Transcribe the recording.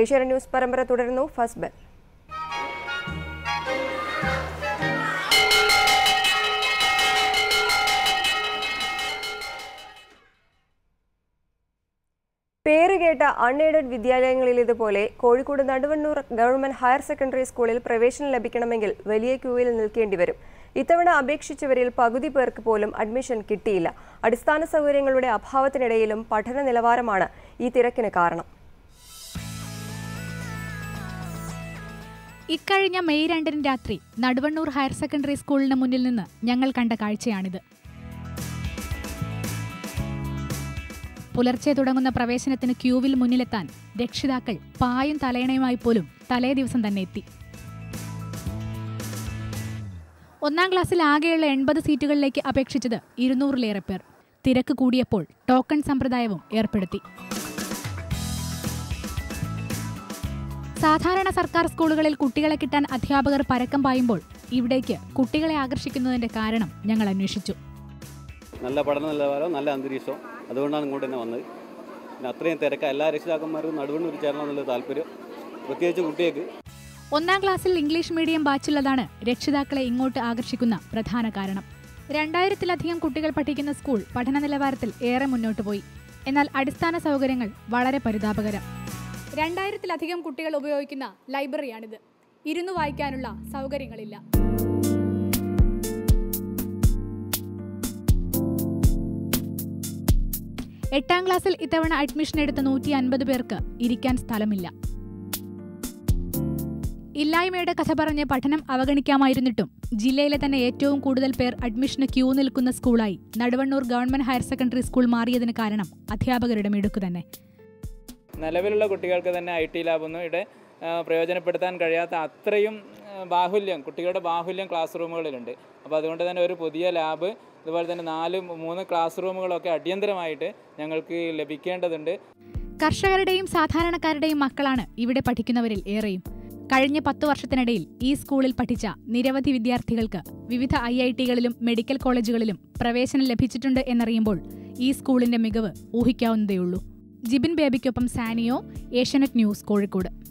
Asianet news പരമ്പര തുടരുന്നു first bell പേരുകേട്ട അൺഎയ്ഡഡ് വിദ്യാലയങ്ങളിലേതുപോലെ Kozhikode Naduvannur government higher secondary സ്കൂളിൽ പ്രവേശനം ലഭിക്കണമെങ്കിൽ വലിയ ക്യൂവിൽ നിൽക്കേണ്ടി വരും ഇത്തവണ അപേക്ഷിച്ചവരിൽ പകുതി പേർക്ക് പോലും അഡ്മിഷൻ കിട്ടിയില്ല അടിസ്ഥാന സൗകര്യങ്ങളുടെ അഭാവത്തിനിടയിലും പഠന നിലവാരമാണ് ഈ തിരക്കിന് കാരണം ഇക്കഴിഞ്ഞ മെയ് രണ്ടിന് രാത്രി നടുവണ്ണൂർ ഹയർ സെക്കൻഡറി സ്കൂളിന് മുന്നിൽ നിന്ന് ഞങ്ങൾ കണ്ട കാഴ്ചയാണിത് പുലർച്ചെ തുടങ്ങുന്ന പ്രവേശനത്തിന് ക്യൂവിൽ മുന്നിലെത്താൻ രക്ഷിതാക്കൾ പായും തലയണയുമായി പോലും തലേ ദിവസം തന്നെ എത്തി ഒന്നാം ക്ലാസ്സിൽ ആകെയുള്ള എൺപത് സീറ്റുകളിലേക്ക് അപേക്ഷിച്ചത് ഇരുന്നൂറിലേറെ പേർ തിരക്ക് കൂടിയപ്പോൾ ടോക്കൺ സമ്പ്രദായവും ഏർപ്പെടുത്തി സാധാരണ സർക്കാർ സ്കൂളുകളിൽ കുട്ടികളെ കിട്ടാൻ അധ്യാപകർ പരക്കം പായുമ്പോൾ ഇവിടേക്ക് കുട്ടികളെ ആകർഷിക്കുന്നതിന്റെ കാരണം ഞങ്ങൾ അന്വേഷിച്ചു നല്ല പഠന നിലവാരം നല്ല അന്തരീക്ഷം അതുകൊണ്ടാണ് ഇങ്ങോട്ട് തന്നെ വന്നത് പിന്നെ അത്രയും തിരക്ക എല്ലാ രക്ഷിതാക്കന്മാരും നടുവണ്ണൂർ ചേരണം എന്നുള്ള താല്പര്യം പ്രത്യേകിച്ച് കുട്ടികൾക്ക് ഒന്നാം ക്ലാസ്സിൽ ഇംഗ്ലീഷ് മീഡിയം ബാച്ചുള്ളതാണ് രക്ഷിതാക്കളെ ഇങ്ങോട്ട് ആകർഷിക്കുന്ന പ്രധാന കാരണം രണ്ടായിരത്തിലധികം കുട്ടികൾ പഠിക്കുന്ന സ്കൂൾ പഠന നിലവാരത്തിൽ ഏറെ മുന്നോട്ട് പോയി എന്നാൽ അടിസ്ഥാന സൗകര്യങ്ങൾ വളരെ പരിതാപകരം രണ്ടായിരത്തിലധികം കുട്ടികൾ ഉപയോഗിക്കുന്ന ലൈബ്രറിയാണിത് ഇരുന്ന് വായിക്കാനുള്ള സൗകര്യങ്ങളില്ല എട്ടാം ക്ലാസ്സിൽ ഇത്തവണ അഡ്മിഷൻ എടുത്ത നൂറ്റി അൻപത് പേർക്ക് ഇരിക്കാൻ സ്ഥലമില്ല ഇല്ലായ്മയുടെ കഥ പറഞ്ഞ് പഠനം അവഗണിക്കാമായിരുന്നിട്ടും ജില്ലയിലെ തന്നെ ഏറ്റവും കൂടുതൽ പേർ അഡ്മിഷന് ക്യൂ നിൽക്കുന്ന സ്കൂളായി Naduvannur government higher secondary school മാറിയതിന് കാരണം അധ്യാപകരുടെ മിടുക്ക് തന്നെ നിലവിലുള്ള കുട്ടികൾക്ക് തന്നെ ഐ ടി ലാബൊന്നും ഇവിടെ ആ, പ്രയോജനപ്പെടുത്താൻ കഴിയാത്ത അത്രയും ആ, ബാഹുല്യം കുട്ടികളുടെ ബാഹുല്യം ക്ലാസ് റൂമുകളിലുണ്ട് അപ്പോൾ അതുകൊണ്ട് തന്നെ ഒരു പുതിയ ലാബ് അതുപോലെ തന്നെ നാല് മൂന്ന് ക്ലാസ് റൂമുകളൊക്കെ അടിയന്തരമായിട്ട് ഞങ്ങൾക്ക് ലഭിക്കേണ്ടതുണ്ട് കർഷകരുടെയും സാധാരണക്കാരുടെയും മക്കളാണ് ഇവിടെ പഠിക്കുന്നവരിൽ ഏറെയും കഴിഞ്ഞ പത്തു വർഷത്തിനിടയിൽ ഈ സ്കൂളിൽ പഠിച്ച നിരവധി വിദ്യാർത്ഥികൾക്ക് വിവിധ ഐ ഐ ടികളിലും മെഡിക്കൽ കോളേജുകളിലും പ്രവേശനം ലഭിച്ചിട്ടുണ്ട് എന്നറിയുമ്പോൾ ഈ സ്കൂളിന്റെ മികവ് ഊഹിക്കാവുന്നതേയുള്ളൂ ജിബിൻ ബേബിക്കൊപ്പം സാനിയോ ഏഷ്യാനെറ്റ് ന്യൂസ് കോഴിക്കോട്